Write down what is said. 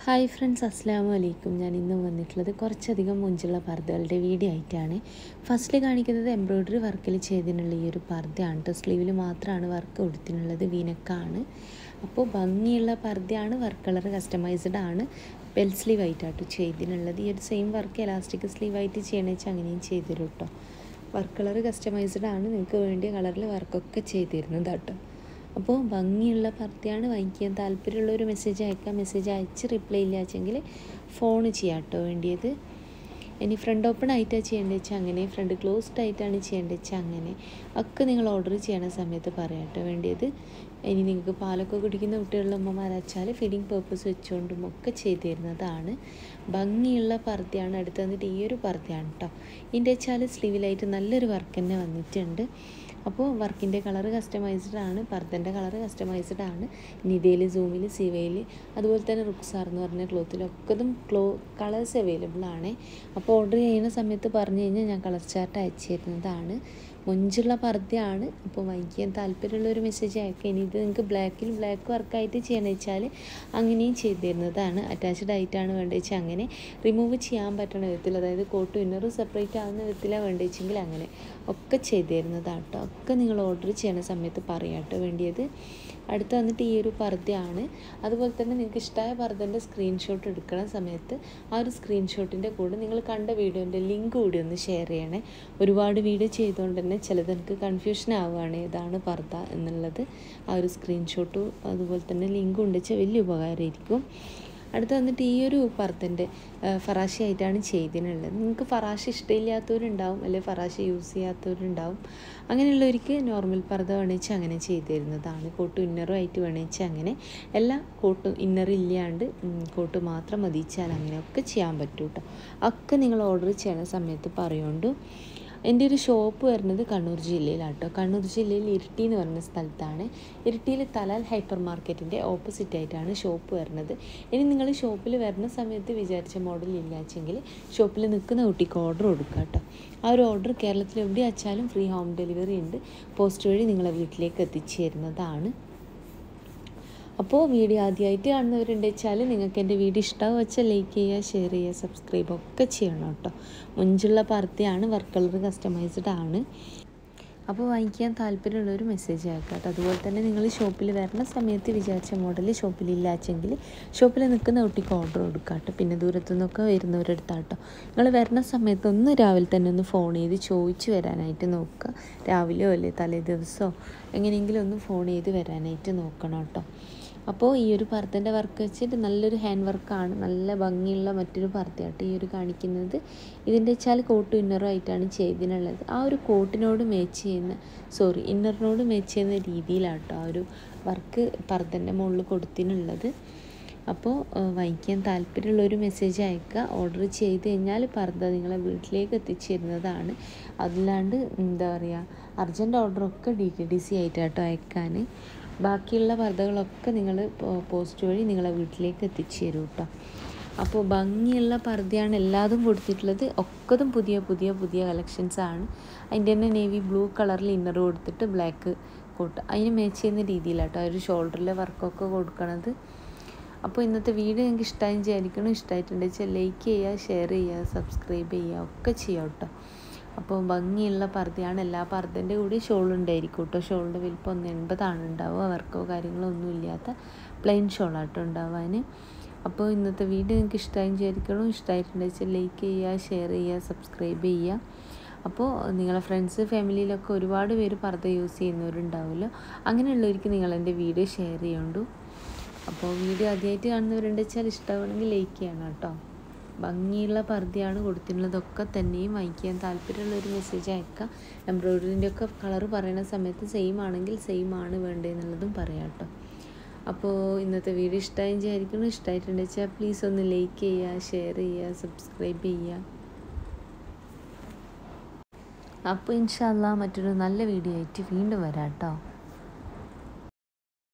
hi friends അസ്സാമു അലൈക്കും ഞാൻ ഇന്ന് വന്നിട്ടുള്ളത് കുറച്ചധികം മുഞ്ചുള്ള പർദ്ദകളുടെ വീഡിയോ ആയിട്ടാണ് ഫസ്റ്റിൽ കാണിക്കുന്നത് എംബ്രോയ്ഡറി വർക്കിൽ ചെയ്തിനുള്ള ഈ ഒരു പർദ്ദയാണ് കേട്ടോ സ്ലീവിൽ മാത്രമാണ് വർക്ക് കൊടുത്തിട്ടുള്ളത് വീനക്കാണ് അപ്പോൾ ഭംഗിയുള്ള പർദ്ദയാണ് വർക്ക് കളർ കസ്റ്റമൈസ്ഡ് ആണ് ബെൽ സ്ലീവ് ആയിട്ടാട്ടോ ചെയ്തിട്ടുള്ളത് ഈ ഒരു സെയിം വർക്ക് എലാസ്റ്റിക് സ്ലീവ് ആയിട്ട് ചെയ്യണമെന്ന് വെച്ചാൽ അങ്ങനെയും ചെയ്തു തരും കേട്ടോ വർക്ക് കളർ കസ്റ്റമൈസ്ഡ് ആണ് നിങ്ങൾക്ക് വേണ്ടിയ കളറിൽ വർക്കൊക്കെ ചെയ്തിരുന്നത് കേട്ടോ അപ്പോൾ ഭംഗിയുള്ള പർദ്ദയാണ് വാങ്ങിക്കാൻ താല്പര്യമുള്ള ഒരു മെസ്സേജ് അയക്കാം മെസ്സേജ് അയച്ച് റിപ്ലൈ ഇല്ലാച്ചെങ്കിൽ ഫോൺ ചെയ്യാം കേട്ടോ വേണ്ടിയത് ഇനി ഫ്രണ്ട് ഓപ്പൺ ആയിട്ടാണ് ചെയ്യേണ്ടത് വെച്ചാൽ അങ്ങനെ ഫ്രണ്ട് ക്ലോസ്ഡ് ആയിട്ടാണ് ചെയ്യേണ്ടത് വെച്ചാൽ അങ്ങനെ ഒക്കെ നിങ്ങൾ ഓർഡർ ചെയ്യണ സമയത്ത് പറയാം കേട്ടോ വേണ്ടിയത് ഇനി നിങ്ങൾക്ക് പാലൊക്കെ കുടിക്കുന്ന കുട്ടികളുടെ ഉമ്മമാരച്ചാൽ ഫീഡിങ് പേർപ്പസ് വെച്ചുകൊണ്ടും ഒക്കെ ചെയ്തു തരുന്നതാണ് ഭംഗിയുള്ള പർദ്ദയാണ് അടുത്ത് വന്നിട്ട് ഈ ഒരു പർദ്ദയാണ് കേട്ടോ ഇതിൻ്റെ വെച്ചാൽ സ്ലീവിലായിട്ട് നല്ലൊരു വർക്ക് തന്നെ വന്നിട്ടുണ്ട് അപ്പോൾ വർക്കിൻ്റെ കളർ കസ്റ്റമൈസ്ഡ് ആണ് പർദ്ദൻ്റെ കളർ കസ്റ്റമൈസ്ഡ് ആണ് നിതയിൽ സൂമിൽ സിവയിൽ അതുപോലെ തന്നെ റുക്സാർ എന്ന് പറഞ്ഞ ക്ലോത്തിലൊക്കെ ഇതും ക്ലോ കളേഴ്സ് അവൈലബിൾ ആണ് അപ്പോൾ ഓർഡർ ചെയ്യുന്ന സമയത്ത് പറഞ്ഞു കഴിഞ്ഞാൽ ഞാൻ കളർ ചാർട്ട് അയച്ചു തരുന്നതാണ് മൊഞ്ചുള്ള പർദ്ദയാണ് അപ്പോൾ വാങ്ങിക്കാൻ താല്പര്യമുള്ള ഒരു മെസ്സേജ് അയക്കാം ഇനി ഇത് നിങ്ങൾക്ക് ബ്ലാക്കിൽ ബ്ലാക്ക് വർക്കായിട്ട് ചെയ്യണമെന്ന് വെച്ചാൽ അങ്ങനെയും ചെയ്തു തരുന്നതാണ് അറ്റാച്ച്ഡ് ആയിട്ടാണ് വേണ്ടത് വെച്ചാൽ അങ്ങനെ റിമൂവ് ചെയ്യാൻ പറ്റുന്ന വിധത്തിൽ അതായത് കോട്ട് ഇന്നറും സെപ്പറേറ്റ് ആവുന്ന വിധത്തിലാണ് വേണ്ടത് വെച്ചെങ്കിൽ അങ്ങനെ ഒക്കെ ചെയ്തു തരുന്നതാണ് കേട്ടോ ഒക്കെ നിങ്ങൾ ഓർഡർ ചെയ്യുന്ന സമയത്ത് പറയാം കേട്ടോ വേണ്ടിയത് അടുത്ത് വന്നിട്ട് ഈ ഒരു പർദ്ദയാണ് അതുപോലെ തന്നെ നിങ്ങൾക്ക് ഇഷ്ടമായ പർദ്ദൻ്റെ സ്ക്രീൻഷോട്ട് എടുക്കുന്ന സമയത്ത് ആ ഒരു സ്ക്രീൻഷോട്ടിൻ്റെ കൂടെ നിങ്ങൾ കണ്ട വീഡിയോൻ്റെ ലിങ്ക് കൂടി ഒന്ന് ഷെയർ ചെയ്യണേ ഒരുപാട് വീഡിയോ ചെയ്തുകൊണ്ട് തന്നെ ചിലത് എനിക്ക് കൺഫ്യൂഷൻ ആവുകയാണ് ഏതാണ് പർദ്ദ എന്നുള്ളത് ആ ഒരു സ്ക്രീൻഷോട്ടും അതുപോലെ തന്നെ ലിങ്ക് ഉണ്ടെച്ചാൽ വലിയ ഉപകാരമായിരിക്കും അടുത്ത് വന്നിട്ട് ഈ ഒരു പർദ്ദൻ്റെ ഫറാഷി ആയിട്ടാണ് ചെയ്തിനുള്ളത് നിങ്ങൾക്ക് ഫറാഷി ഇഷ്ടമില്ലാത്തവരുണ്ടാവും അല്ലെങ്കിൽ ഫറാഷി യൂസ് ചെയ്യാത്തവരുണ്ടാവും അങ്ങനെയുള്ളവർക്ക് നോർമൽ പർദ്ദ വേണിച്ച് അങ്ങനെ ചെയ്തു തരുന്നതാണ് കോട്ട് ഇന്നറും ആയിട്ട് വേണിച്ച് അങ്ങനെ എല്ലാ കോട്ടും ഇന്നർ ഇല്ലാണ്ട് കോട്ട് മാത്രം മതിച്ചാൽ അങ്ങനെയൊക്കെ ചെയ്യാൻ പറ്റും കേട്ടോ ഒക്കെ നിങ്ങൾ ഓർഡർ ചെയ്യുന്ന സമയത്ത് പറയുകൊണ്ട് എൻ്റെ ഒരു ഷോപ്പ് വരുന്നത് കണ്ണൂർ ജില്ലയിലാട്ടോ കണ്ണൂർ ജില്ലയിൽ ഇരിട്ടി എന്ന് പറയുന്ന സ്ഥലത്താണ് ഇരിട്ടിയിൽ തലാൽ ഹൈപ്പർ മാർക്കറ്റിൻ്റെ ഓപ്പോസിറ്റ് ആയിട്ടാണ് ഷോപ്പ് വരുന്നത് ഇനി നിങ്ങൾ ഷോപ്പിൽ വരുന്ന സമയത്ത് വിചാരിച്ച മോഡൽ ഇല്ലാച്ചെങ്കിൽ ഷോപ്പിൽ നിൽക്കുന്ന കുട്ടിക്ക് ഓർഡർ കൊടുക്കുക കേട്ടോ ആ ഒരു ഓർഡർ കേരളത്തിൽ എവിടെ വെച്ചാലും ഫ്രീ ഹോം ഡെലിവറി ഉണ്ട് പോസ്റ്റ് വഴി നിങ്ങളെ വീട്ടിലേക്ക് എത്തിച്ചു തരുന്നതാണ് അപ്പോൾ വീഡിയോ ആദ്യമായിട്ട് കാണുന്നവരുണ്ട് വെച്ചാൽ നിങ്ങൾക്ക് എൻ്റെ വീഡിയോ ഇഷ്ടമാവും വെച്ചാൽ ലൈക്ക് ചെയ്യുക ഷെയർ ചെയ്യുക സബ്സ്ക്രൈബ് ഒക്കെ ചെയ്യണം കേട്ടോ മുഞ്ചുള്ള പർദ്ദയാണ് വർക്ക് കളർ കസ്റ്റമൈസ്ഡ് ആണ് അപ്പോൾ വാങ്ങിക്കാൻ താല്പര്യമുള്ളൊരു മെസ്സേജ് അയക്കാം കേട്ടോ അതുപോലെ തന്നെ നിങ്ങൾ ഷോപ്പിൽ വരുന്ന സമയത്ത് വിചാരിച്ച മോഡൽ ഷോപ്പിൽ ഇല്ലാച്ചെങ്കിൽ ഷോപ്പിൽ നിൽക്കുന്ന കുട്ടിക്ക് ഓർഡർ കൊടുക്കുക കേട്ടോ പിന്നെ ദൂരത്തു നിന്നൊക്കെ വരുന്നവരെടുത്താട്ടോ നിങ്ങൾ വരുന്ന സമയത്ത് ഒന്ന് രാവിലെ തന്നെ ഒന്ന് ഫോൺ ചെയ്ത് ചോദിച്ച് വരാനായിട്ട് നോക്കുക രാവിലെയോ അല്ലേ തലേ ദിവസമോ എങ്ങനെയെങ്കിലും ഒന്ന് ഫോൺ ചെയ്ത് വരാനായിട്ട് നോക്കണം കേട്ടോ അപ്പോൾ ഈ ഒരു പർദ്ദൻ്റെ വർക്ക് വെച്ചിട്ട് നല്ലൊരു ഹാൻഡ് വർക്കാണ് നല്ല ഭംഗിയുള്ള മറ്റൊരു പർദ്ദയാട്ടോ ഈ ഒരു കാണിക്കുന്നത് ഇതിൻ്റെ വെച്ചാൽ കോട്ട് ഇന്നറും ആയിട്ടാണ് ചെയ്തിനുള്ളത് ആ ഒരു കോട്ടിനോട് മാച്ച് ചെയ്യുന്ന സോറി ഇന്നറിനോട് മാച്ച് ചെയ്യുന്ന രീതിയിലാട്ടോ ആ ഒരു വർക്ക് പർദ്ദൻ്റെ മുകളിൽ കൊടുത്തിനുള്ളത് അപ്പോൾ വാങ്ങിക്കാൻ താല്പര്യമുള്ള ഒരു മെസ്സേജ് അയക്കുക ഓർഡർ ചെയ്ത് കഴിഞ്ഞാൽ പർദ്ദ നിങ്ങളെ വീട്ടിലേക്ക് എത്തിച്ചു തരുന്നതാണ് അല്ലാണ്ട് എന്താ പറയുക അർജൻറ്റ് ഓർഡറൊക്കെ ഡി ടി ഡി സി ആയിട്ടാട്ടോ അയക്കാൻ ബാക്കിയുള്ള പർദ്ദകളൊക്കെ നിങ്ങൾ പോസ്റ്റ് വഴി നിങ്ങളെ വീട്ടിലേക്ക് എത്തിച്ചു തരും കേട്ടോ അപ്പോൾ ഭംഗിയുള്ള പർദ്ദയാണ് എല്ലാതും കൊടുത്തിട്ടുള്ളത് ഒക്കതും പുതിയ പുതിയ പുതിയ കളക്ഷൻസ് ആണ് അതിൻ്റെ തന്നെ നേവി ബ്ലൂ കളറിൽ ഇന്നർ കൊടുത്തിട്ട് ബ്ലാക്ക് കോട്ട് അതിന് മാച്ച് ചെയ്യുന്ന രീതിയിലാട്ടോ ഒരു ഷോൾഡറിലെ വർക്കൊക്കെ കൊടുക്കണത് അപ്പോൾ ഇന്നത്തെ വീഡിയോ നിങ്ങൾക്ക് ഇഷ്ടമായി വിചാരിക്കണം ഇഷ്ടമായിട്ടുണ്ട് വെച്ചാൽ ലൈക്ക് ചെയ്യുക ഷെയർ ചെയ്യുക സബ്സ്ക്രൈബ് ചെയ്യുക ഒക്കെ ചെയ്യാം കേട്ടോ അപ്പോൾ ഭംഗിയുള്ള പർദ്ദയാണ് എല്ലാ പർദ്ദൻ്റെ കൂടി ഷോൾ ഉണ്ടായിരിക്കും കേട്ടോ ഷോളിൻ്റെ വലിപ്പം ഒന്ന് എൺപതാണ് ഉണ്ടാവുക വർക്കോ കാര്യങ്ങളോ ഒന്നും ഇല്ലാത്ത പ്ലെയിൻ ഷോളാട്ടോ ഉണ്ടാവാൻ അപ്പോൾ ഇന്നത്തെ വീഡിയോ നിങ്ങൾക്ക് ഇഷ്ടമായി വിചാരിക്കണം ഇഷ്ടമായിട്ടുണ്ടെന്ന് വെച്ചാൽ ലൈക്ക് ചെയ്യുക ഷെയർ ചെയ്യുക സബ്സ്ക്രൈബ് ചെയ്യുക അപ്പോൾ നിങ്ങളെ ഫ്രണ്ട്സ് ഫാമിലിയിലൊക്കെ ഒരുപാട് പേര് പർദ്ദ യൂസ് ചെയ്യുന്നവരുണ്ടാവുമല്ലോ അങ്ങനെയുള്ളവർക്ക് നിങ്ങൾ എൻ്റെ വീഡിയോ ഷെയർ ചെയ്യുന്നുണ്ടു അപ്പോൾ വീഡിയോ ആദ്യമായിട്ട് കാണുന്നവരുണ്ട് വെച്ചാൽ ഇഷ്ടമാണെങ്കിൽ ലൈക്ക് ചെയ്യണം കേട്ടോ ഭംഗിയുള്ള പർദ്ദയാണ് കൊടുത്തിട്ടുള്ളതൊക്കെ തന്നെയും വാങ്ങിക്കാൻ താല്പര്യമുള്ള ഒരു മെസ്സേജ് അയക്കാം എംബ്രോയ്ഡറിൻ്റെ ഒക്കെ കളർ പറയുന്ന സമയത്ത് സെയിം ആണെങ്കിൽ സെയിം ആണ് വേണ്ടതെന്നുള്ളതും പറയാം കേട്ടോ അപ്പോൾ ഇന്നത്തെ വീഡിയോ ഇഷ്ടമായി വിചാരിക്കുന്നു ഇഷ്ടമായിട്ടുണ്ട് വെച്ചാൽ പ്ലീസ് ഒന്ന് ലൈക്ക് ചെയ്യുക ഷെയർ ചെയ്യുക സബ്സ്ക്രൈബ് ചെയ്യുക അപ്പോൾ ഇൻഷാല്ല മറ്റൊരു നല്ല വീഡിയോ ആയിട്ട് വീണ്ടും വരാം കേട്ടോ